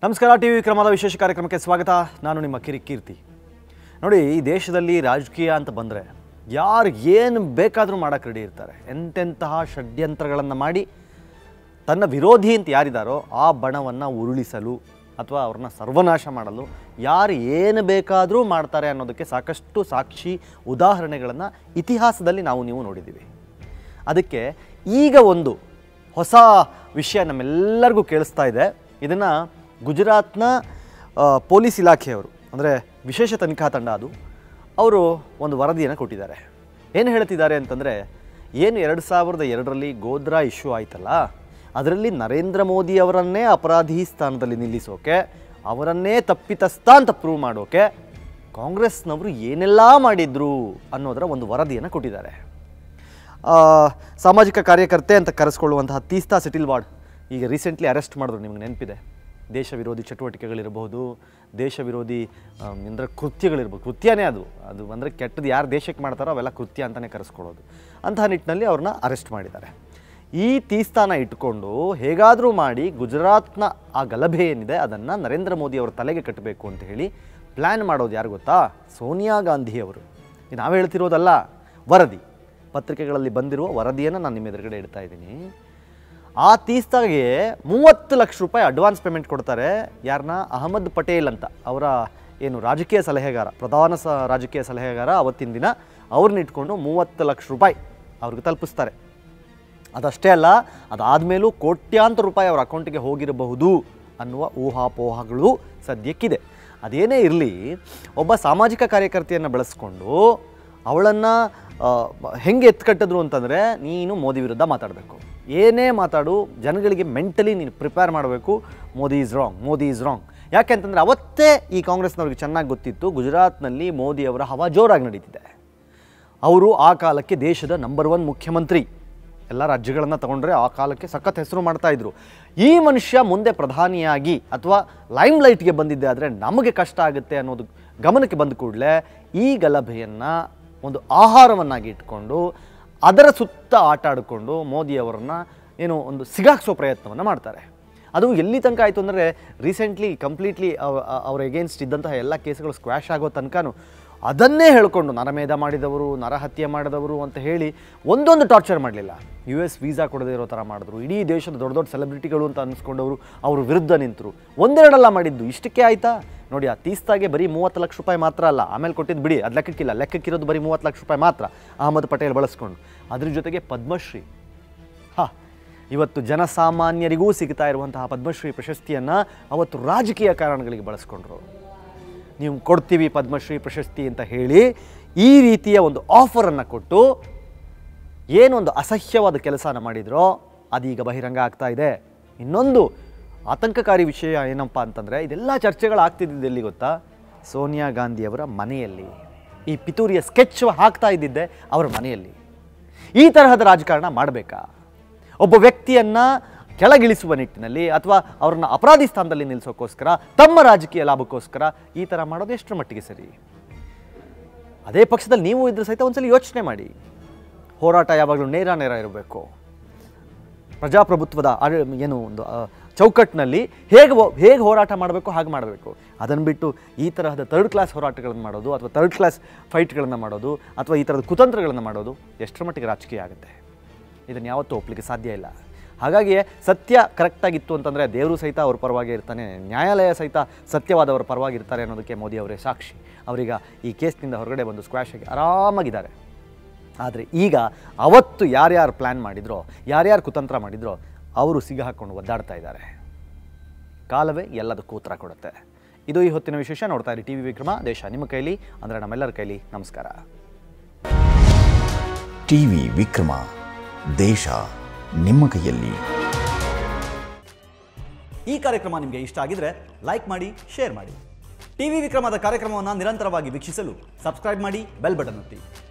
ನಮಸ್ಕಾರ T V ವಿಕ್ರಮದ ವಿಶೇಷ ಕಾರ್ಯಕ್ರಮಕ್ಕೆ ಸ್ವಾಗತ ನಾನು ನಿಮ್ಮ ಕಿರಿಕೀರ್ತಿ ನೋಡಿ ಈ ದೇಶದಲ್ಲಿ ರಾಜಕೀಯ ಅಂತ ಬಂದರೆ ಯಾರು ಏನು ಬೇಕಾದರೂ ಮಾಡೋಕ್ಕೆ ರೆಡಿ ಇರ್ತಾರೆ ಎಂತೆಂತಹ ಷಡ್ಯಂತ್ರಗಳನ್ನು ಮಾಡಿ ತನ್ನ ವಿರೋಧಿ ಅಂತ ಯಾರಿದ್ದಾರೋ ಆ ಬಣವನ್ನು ಉರುಳಿಸಲು ಅಥವಾ ಅವ್ರನ್ನ ಸರ್ವನಾಶ ಮಾಡಲು ಯಾರು ಏನು ಬೇಕಾದರೂ ಮಾಡ್ತಾರೆ ಅನ್ನೋದಕ್ಕೆ ಸಾಕಷ್ಟು ಸಾಕ್ಷಿ ಉದಾಹರಣೆಗಳನ್ನು ಇತಿಹಾಸದಲ್ಲಿ ನಾವು ನೀವು ನೋಡಿದ್ದೀವಿ ಅದಕ್ಕೆ ಈಗ ಒಂದು ಹೊಸ ವಿಷಯ ನಮ್ಮೆಲ್ಲರಿಗೂ ಕೇಳಿಸ್ತಾ ಇದೆ ಇದನ್ನು ಗುಜರಾತ್ನ ಆ, ಪೊಲೀಸ್ ಇಲಾಖೆಯವರು ಅಂದರೆ ವಿಶೇಷ ತನಿಖಾ ತಂಡ ಅದು ಅವರು ಒಂದು ವರದಿಯನ್ನು ಕೊಟ್ಟಿದ್ದಾರೆ ಏನು ಹೇಳ್ತಿದ್ದಾರೆ ಅಂತಂದರೆ ಏನು ಎರಡು ಸಾವಿರದ ಎರಡರಲ್ಲಿ ಗೋದ್ರಾ ಇಶ್ಯೂ ಆಯ್ತಲ್ಲ ಅದರಲ್ಲಿ ನರೇಂದ್ರ ಮೋದಿ ಅವರನ್ನೇ ಅಪರಾಧಿ ಸ್ಥಾನದಲ್ಲಿ ನಿಲ್ಲಿಸೋಕೆ ಅವರನ್ನೇ ತಪ್ಪಿತಸ್ಥ ಅಂತ ಪ್ರೂವ್ ಮಾಡೋಕೆ ಕಾಂಗ್ರೆಸ್ನವರು ಏನೆಲ್ಲ ಮಾಡಿದ್ರು ಅನ್ನೋದರ ಒಂದು ವರದಿಯನ್ನು ಕೊಟ್ಟಿದ್ದಾರೆ ಆ, ಸಾಮಾಜಿಕ ಕಾರ್ಯಕರ್ತೆ ಅಂತ ಕರೆಸ್ಕೊಳ್ಳುವಂತಹ ತೀಸ್ತಾ ಸಿಟಿಲ್ವಾಡ್ ಈಗ ರೀಸೆಂಟ್ಲಿ ಅರೆಸ್ಟ್ ಮಾಡಿದ್ರು ನಿಮ್ಗೆ ನೆನಪಿದೆ ದೇಶ ವಿರೋಧಿ ಚಟುವಟಿಕೆಗಳಿರಬಹುದು ದೇಶ ವಿರೋಧಿ ಆಮ್, ಅಂದ್ರೆ ಕೃತ್ಯಗಳಿರ್ಬೋದು ಕೃತ್ಯನೇ ಅದು ಅದು ಅಂದರೆ ಕೆಟ್ಟದ್ದು ಯಾರು ದೇಶಕ್ಕೆ ಮಾಡ್ತಾರೋ ಅವೆಲ್ಲ ಕೃತ್ಯ ಅಂತಲೇ ಕರೆಸ್ಕೊಳ್ಳೋದು ಅಂತಹ ನಿಟ್ಟಿನಲ್ಲಿ ಅವ್ರನ್ನ ಅರೆಸ್ಟ್ ಮಾಡಿದ್ದಾರೆ ಈ ತೀಸ್ತಾನ ಇಟ್ಕೊಂಡು ಹೇಗಾದರೂ ಮಾಡಿ ಗುಜರಾತ್ನ ಆ ಗಲಭೆ ಏನಿದೆ ಅದನ್ನು ನರೇಂದ್ರ ಮೋದಿ ಅವರ ತಲೆಗೆ ಕಟ್ಟಬೇಕು ಅಂತ ಹೇಳಿ ಪ್ಲ್ಯಾನ್ ಮಾಡೋದು ಯಾರು ಗೊತ್ತಾ ಸೋನಿಯಾ ಗಾಂಧಿ ಅವರು ಇದು ನಾವು ಹೇಳ್ತಿರೋದಲ್ಲ ವರದಿ ಪತ್ರಿಕೆಗಳಲ್ಲಿ ಬಂದಿರುವ ವರದಿಯನ್ನು ನಾನು ನಿಮ್ಮ ಎದುರುಗಡೆ ಇಡ್ತಾ ಇದ್ದೀನಿ ಆ ತೀಸ್ತಾಗೆ ಮೂವತ್ತು ಲಕ್ಷ ರೂಪಾಯಿ ಅಡ್ವಾನ್ಸ್ ಪೇಮೆಂಟ್ ಕೊಡ್ತಾರೆ ಯಾರನ್ನ ಅಹಮದ್ ಪಟೇಲ್ ಅಂತ ಅವರ ಏನು ರಾಜಕೀಯ ಸಲಹೆಗಾರ ಪ್ರಧಾನ ಸ ರಾಜಕೀಯ ಸಲಹೆಗಾರ ಅವತ್ತಿನ ದಿನ ಅವ್ರನ್ನ ಇಟ್ಕೊಂಡು ಮೂವತ್ತು ಲಕ್ಷ ರೂಪಾಯಿ ಅವ್ರಿಗೆ ತಲುಪಿಸ್ತಾರೆ ಅದಷ್ಟೇ ಅಲ್ಲ ಅದಾದಮೇಲೂ ಕೋಟ್ಯಾಂತರ ರೂಪಾಯಿ ಅವ್ರ ಅಕೌಂಟಿಗೆ ಹೋಗಿರಬಹುದು ಅನ್ನುವ ಊಹಾಪೋಹಗಳು ಸದ್ಯಕ್ಕಿದೆ ಅದೇನೇ ಇರಲಿ ಒಬ್ಬ ಸಾಮಾಜಿಕ ಕಾರ್ಯಕರ್ತೆಯನ್ನು ಬೆಳೆಸ್ಕೊಂಡು ಅವಳನ್ನು ಹೆಂಗೆ ಎತ್ಕಟ್ಟಿದ್ರು ಅಂತಂದರೆ ನೀನು ಮೋದಿ ವಿರುದ್ಧ ಮಾತಾಡಬೇಕು ಏನೇ ಮಾತಾಡು ಜನಗಳಿಗೆ ಮೆಂಟಲಿ ನೀನು ಪ್ರಿಪೇರ್ ಮಾಡಬೇಕು Modi is wrong Modi is wrong ಯಾಕೆ ಅಂತಂದರೆ ಅವತ್ತೇ ಈ ಕಾಂಗ್ರೆಸ್ನವ್ರಿಗೆ ಚೆನ್ನಾಗಿ ಗೊತ್ತಿತ್ತು ಗುಜರಾತ್ನಲ್ಲಿ ಮೋದಿಯವರ ಹವಾ ಜೋರಾಗಿ ನಡೀತಿದೆ ಅವರು ಆ ಕಾಲಕ್ಕೆ ದೇಶದ ನಂಬರ್ ಒನ್ ಮುಖ್ಯಮಂತ್ರಿ ಎಲ್ಲ ರಾಜ್ಯಗಳನ್ನು ತಗೊಂಡ್ರೆ ಆ ಕಾಲಕ್ಕೆ ಸಖತ್ ಹೆಸರು ಮಾಡ್ತಾ ಇದ್ರು ಈ ಮನುಷ್ಯ ಮುಂದೆ ಪ್ರಧಾನಿಯಾಗಿ ಅಥವಾ ಲೈಮ್ ಲೈಟ್ಗೆ ಬಂದಿದ್ದೆ ಆದರೆ ನಮಗೆ ಕಷ್ಟ ಆಗುತ್ತೆ ಅನ್ನೋದು ಗಮನಕ್ಕೆ ಬಂದ ಕೂಡಲೇ ಈ ಗಲಭೆಯನ್ನು ಒಂದು ಆಹಾರವನ್ನಾಗಿ ಇಟ್ಕೊಂಡು ಅದರ ಸುತ್ತ ಆಟ ಆಡಿಕೊಂಡು ಮೋದಿಯವರನ್ನ ಏನು ಒಂದು ಸಿಗಾಕ್ಸೋ ಪ್ರಯತ್ನವನ್ನು ಮಾಡ್ತಾರೆ ಅದು ಎಲ್ಲಿ ತನಕ ಆಯಿತು ಅಂದರೆ ರೀಸೆಂಟ್ಲಿ ಕಂಪ್ಲೀಟ್ಲಿ ಅವರ ಎಗೇನ್ಸ್ಟ್ ಇದ್ದಂತಹ ಎಲ್ಲ ಕೇಸ್ಗಳು ಸ್ಕ್ವಾಶ್ ಆಗೋ ತನಕನೂ ಅದನ್ನೇ ಹೇಳ್ಕೊಂಡು ನರಮೇಧ ಮಾಡಿದವರು ನರಹತ್ಯೆ ಮಾಡಿದವರು ಅಂತ ಹೇಳಿ ಒಂದೊಂದು ಟಾರ್ಚರ್ ಮಾಡಲಿಲ್ಲ ಯು ಎಸ್ ವೀಸಾ ಕೊಡದೇ ಇರೋ ಥರ ಮಾಡಿದ್ರು ಇಡೀ ದೇಶದ ದೊಡ್ಡ ದೊಡ್ಡ ಸೆಲೆಬ್ರಿಟಿಗಳು ಅಂತ ಅನಿಸ್ಕೊಂಡವರು ಅವ್ರ ವಿರುದ್ಧ ನಿಂತರು ಒಂದೆರಡಲ್ಲ ಮಾಡಿದ್ದು ಇಷ್ಟಕ್ಕೆ ಆಯಿತಾ ನೋಡಿ ಆ ತೀಸ್ತಾಗೆ ಬರೀ ಮೂವತ್ತು ಲಕ್ಷ ರೂಪಾಯಿ ಮಾತ್ರ ಅಲ್ಲ ಆಮೇಲೆ ಕೊಟ್ಟಿದ್ದು ಬಿಡಿ ಅದು ಲೆಕ್ಕಕ್ಕಿಲ್ಲ ಲೆಕ್ಕಕ್ಕಿರೋದು ಬರೀ ಮೂವತ್ತು ಲಕ್ಷ ರೂಪಾಯಿ ಮಾತ್ರ ಅಹಮದ್ ಪಟೇಲ್ ಬಳಸ್ಕೊಂಡು ಅದ್ರ ಜೊತೆಗೆ ಪದ್ಮಶ್ರೀ ಹಾ ಇವತ್ತು ಜನಸಾಮಾನ್ಯರಿಗೂ ಸಿಗ್ತಾ ಇರುವಂತಹ ಪದ್ಮಶ್ರೀ ಪ್ರಶಸ್ತಿಯನ್ನು ಅವತ್ತು ರಾಜಕೀಯ ಕಾರಣಗಳಿಗೆ ಬಳಸ್ಕೊಂಡ್ರು ನೀವು ಕೊಡ್ತೀವಿ ಪದ್ಮಶ್ರೀ ಪ್ರಶಸ್ತಿ ಅಂತ ಹೇಳಿ ಈ ರೀತಿಯ ಒಂದು ಆಫರನ್ನು ಕೊಟ್ಟು ಏನೊಂದು ಅಸಹ್ಯವಾದ ಕೆಲಸನ ಮಾಡಿದ್ರೋ ಅದೀಗ ಬಹಿರಂಗ ಆಗ್ತಾ ಇದೆ ಇನ್ನೊಂದು ಆತಂಕಕಾರಿ ವಿಷಯ ಏನಪ್ಪ ಅಂತಂದರೆ ಇದೆಲ್ಲ ಚರ್ಚೆಗಳಾಗ್ತಿದ್ದಿದ್ದು ಎಲ್ಲಿ ಗೊತ್ತಾ ಸೋನಿಯಾ ಗಾಂಧಿಯವರ ಮನೆಯಲ್ಲಿ ಈ ಪಿತೂರಿಯ ಸ್ಕೆಚ್ ಹಾಕ್ತಾ ಇದ್ದಿದ್ದೆ ಅವರ ಮನೆಯಲ್ಲಿ ಈ ತರಹದ ರಾಜಕಾರಣ ಮಾಡಬೇಕಾ ಒಬ್ಬ ವ್ಯಕ್ತಿಯನ್ನ ಕೆಳಗಿಳಿಸುವ ನಿಟ್ಟಿನಲ್ಲಿ ಅಥವಾ ಅವ್ರನ್ನ ಅಪರಾಧಿ ಸ್ಥಾನದಲ್ಲಿ ನಿಲ್ಲಿಸೋಕ್ಕೋಸ್ಕರ ತಮ್ಮ ರಾಜಕೀಯ ಲಾಭಕ್ಕೋಸ್ಕರ ಈ ಥರ ಮಾಡೋದು ಎಷ್ಟರ ಮಟ್ಟಿಗೆ ಸರಿ ಅದೇ ಪಕ್ಷದಲ್ಲಿ ನೀವು ಇದ್ರ ಸಹಿತ ಒಂದ್ಸಲ ಯೋಚನೆ ಮಾಡಿ ಹೋರಾಟ ಯಾವಾಗಲೂ ನೇರ ನೇರ ಇರಬೇಕು ಪ್ರಜಾಪ್ರಭುತ್ವದ ಆಡ- ಏನು ಒಂದು ಆ, ಚೌಕಟ್ಟಿನಲ್ಲಿ ಹೇಗೆ ಹೋ- ಹೇಗೆ ಹೋರಾಟ ಮಾಡಬೇಕು ಹಾಗೆ ಮಾಡಬೇಕು ಅದನ್ನು ಬಿಟ್ಟು ಈ ತರಹದ ಥರ್ಡ್ ಕ್ಲಾಸ್ ಹೋರಾಟಗಳನ್ನು ಮಾಡೋದು ಅಥವಾ ಥರ್ಡ್ ಕ್ಲಾಸ್ ಫೈಟ್ಗಳನ್ನು ಮಾಡೋದು ಅಥವಾ ಈ ಥರದ ಕುತಂತ್ರಗಳನ್ನು ಮಾಡೋದು ಎಷ್ಟರ ಮಟ್ಟಿಗೆ ರಾಜಕೀಯ ಆಗುತ್ತೆ ಇದನ್ನು ಯಾವತ್ತೂ ಒಪ್ಪಲಿಕ್ಕೆ ಸಾಧ್ಯ ಇಲ್ಲ ಹಾಗಾಗಿ ಸತ್ಯ ಕರೆಕ್ಟಾಗಿತ್ತು ಅಂತಂದರೆ ದೇವರು ಸಹಿತ ಅವ್ರ ಪರವಾಗಿ ಇರ್ತಾನೆ ನ್ಯಾಯಾಲಯ ಸಹಿತ ಸತ್ಯವಾದವರ ಪರವಾಗಿ ಇರ್ತಾರೆ ಅನ್ನೋದಕ್ಕೆ ಮೋದಿ ಅವರೇ ಸಾಕ್ಷಿ ಅವರೀಗ ಈ ಕೇಸ್ನಿಂದ ಹೊರಗಡೆ ಬಂದು ಸ್ಕ್ವಾಶ್ ಆಗಿ ಆರಾಮಾಗಿದ್ದಾರೆ ಆದರೆ ಈಗ ಅವತ್ತು ಯಾರ್ಯಾರು ಪ್ಲ್ಯಾನ್ ಮಾಡಿದ್ರೋ ಯಾರ್ಯಾರು ಕುತಂತ್ರ ಮಾಡಿದ್ರೋ ಅವರು ಸಿಗ ಹಾಕ್ಕೊಂಡು ಒದ್ದಾಡ್ತಾ ಇದ್ದಾರೆ ಕಾಲವೇ ಎಲ್ಲದಕ್ಕೂ ಉತ್ತರ ಕೊಡುತ್ತೆ ಇದು ಈ ಹೊತ್ತಿನ ವಿಶೇಷ ನೋಡ್ತಾ ಇರಿ ಟಿ ವಿ ವಿಕ್ರಮ ದೇಶ ನಿಮ್ಮ ಕೈಲಿ ಅಂದರೆ ನಮ್ಮೆಲ್ಲರ ಕೈಲಿ ನಮಸ್ಕಾರ ಟಿವಿ ವಿಕ್ರಮ ದೇಶ ನಿಮ್ಮ ಕೈಯಲ್ಲಿ ಈ ಕಾರ್ಯಕ್ರಮ ನಿಮಗೆ ಇಷ್ಟ ಆಗಿದ್ರೆ ಲೈಕ್ ಮಾಡಿ ಶೇರ್ ಮಾಡಿ ಟಿವಿ ವಿಕ್ರಮದ ಕಾರ್ಯಕ್ರಮವನ್ನು ನಿರಂತರವಾಗಿ ವೀಕ್ಷಿಸಲು ಸಬ್ಸ್ಕ್ರೈಬ್ ಮಾಡಿ ಬೆಲ್ ಬಟನ್ ಒತ್ತಿ